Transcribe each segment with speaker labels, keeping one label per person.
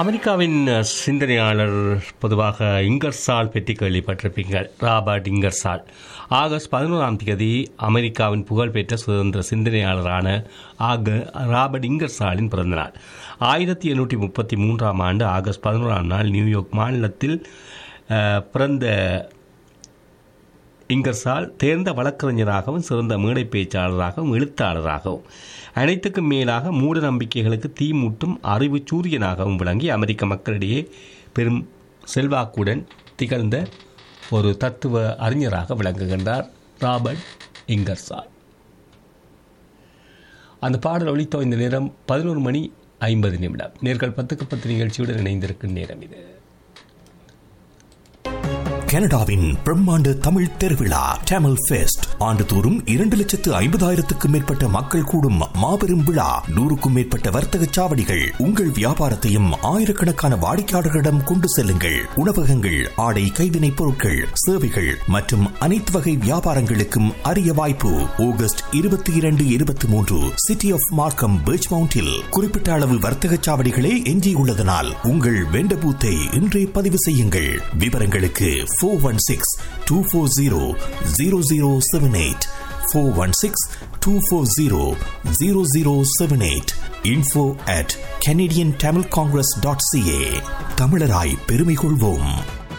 Speaker 1: அமெரிக்காவின் சிந்தனையாளர் பொதுவாக இங்கர்சால் பற்றி கேள்விப்பட்டிருப்பீங்கள் ராபர்ட் இங்கர்சால் ஆகஸ்ட் பதினோராம் தேதி அமெரிக்காவின் புகழ்பெற்ற சுதந்திர சிந்தனையாளரான ஆக ராபர்ட் இங்கர்சாலின் பிறந்தநாள் ஆயிரத்தி எண்ணூற்றி முப்பத்தி மூன்றாம் ஆண்டு ஆகஸ்ட் பதினோராம் நாள் நியூயார்க் மாநிலத்தில் அஹ், பிறந்த இங்கர்சால் தேர்ந்த வழக்கறிஞராகவும் சிறந்த மேடை பேச்சாளராகவும் எழுத்தாளராகவும் அனைத்துக்கும் மேலாக மூட நம்பிக்கைகளுக்கு தீமூட்டும் அறிவு சூரியனாகவும் விளங்கி அமெரிக்க மக்களிடையே பெரும் செல்வாக்குடன் திகழ்ந்த ஒரு தத்துவ அறிஞராக விளங்குகின்றார் ராபர்ட் இங்கர்சால் அந்த பாடல் ஒலித்த இந்த நேரம் பதினோரு மணி ஐம்பது நிமிடம் நேர்கள் பத்துக்கு பத்து நிகழ்ச்சியுடன் இணைந்திருக்கும் நேரம் இது
Speaker 2: கனடாவின் பிரம்மாண்ட தமிழ் திருவிழா டேமல் ஃபெஸ்ட் ஆண்டுதோறும் இரண்டு லட்சத்து ஐம்பதாயிரத்துக்கும் மேற்பட்ட மக்கள் கூடும் மாபெரும் விழா நூறுக்கும் மேற்பட்ட வர்த்தக சாவடிகள் உங்கள் வியாபாரத்தையும் ஆயிரக்கணக்கான வாடிக்கையாளர்களிடம் கொண்டு செல்லுங்கள் உணவகங்கள் ஆடை கைவினைப் பொருட்கள் சேவைகள் மற்றும் அனைத்து வகை வியாபாரங்களுக்கும் அரிய வாய்ப்பு ஆகஸ்ட் இருபத்தி இரண்டு இருபத்தி மூன்று சிட்டி ஆஃப் மார்க்கம் பீச் மவுண்டில் குறிப்பிட்ட அளவு வர்த்தக சாவடிகளே எஞ்சியுள்ளதனால் உங்கள் வெண்ட பூத்தை இன்றே பதிவு செய்யுங்கள் விவரங்களுக்கு four one six two four zero zero zero seven eight four one six two four zero zero zero seven eight info at Canadian Tamil Congress dot CA தமிழராய் பெருமை கொள்வோம்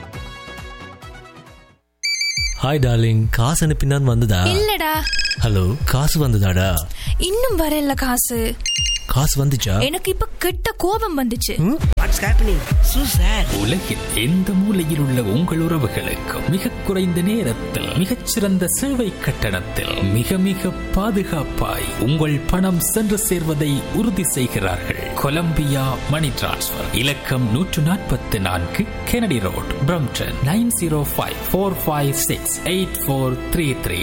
Speaker 3: ஹாய் டார்லிங் காசு அனுப்பினான் வந்ததா
Speaker 4: இல்லடா
Speaker 3: ஹலோ காசு வந்ததாடா
Speaker 4: இன்னும் வரல காசு
Speaker 3: காசு வந்துச்சா
Speaker 4: எனக்கு இப்ப கெட்ட கோபம் வந்துச்சு
Speaker 5: வாட்ஸ் ஹேப்பனிங் சூ சார்
Speaker 6: உலகில் எந்த மூலையில் உள்ள உங்கள் உறவுகளுக்கு மிக குறைந்த நேரத்தில் மிகச்சிறந்த சேவை கட்டணத்தில் மிக மிக பாதுகாப்பாய் உங்கள் பணம் சென்று சேர்வதை உறுதி செய்கிறார்கள் கொலம்பியா மணி டிரான்ஸ்ஃபர் இலக்கம் நூற்று நாற்பத்தி நான்கு Kennedy road Brampton nine zero five four five six eight four three three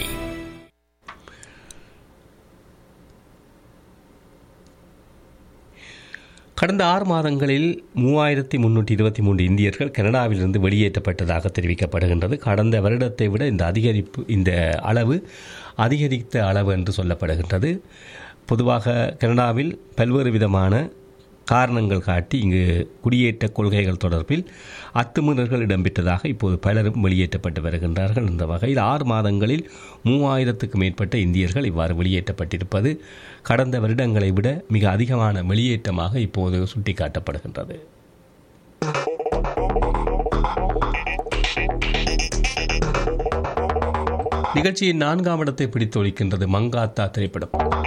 Speaker 1: கடந்த ஆறு மாதங்களில் மூவாயிரத்தி முன்னூற்றி இருபத்தி மூன்று இந்தியர்கள் கனடாவிலிருந்து வெளியேற்றப்பட்டதாக தெரிவிக்கப்படுகின்றது கடந்த வருடத்தை விட இந்த அதிகரிப்பு இந்த அளவு அதிகரித்த அளவு என்று சொல்லப்படுகின்றது பொதுவாக கனடாவில் பல்வேறு விதமான காரணங்கள் காட்டி இங்கு குடியேற்ற கொள்கைகள் தொடர்பில் அத்துமீறல்கள் இடம்பெற்றதாக இப்போது பலரும் வெளியேற்றப்பட்டு வருகின்றார்கள் இந்த வகையில் ஆறு மாதங்களில் மூவாயிரத்துக்கு மேற்பட்ட இந்தியர்கள் இவ்வாறு வெளியேற்றப்பட்டிருப்பது கடந்த வருடங்களை விட மிக அதிகமான வெளியேற்றமாக இப்போது சுட்டிக்காட்டப்படுகின்றது நிகழ்ச்சியின் நான்காம் இடத்தை பிடித்து ஒழிக்கின்றது மங்காத்தா திரைப்படம்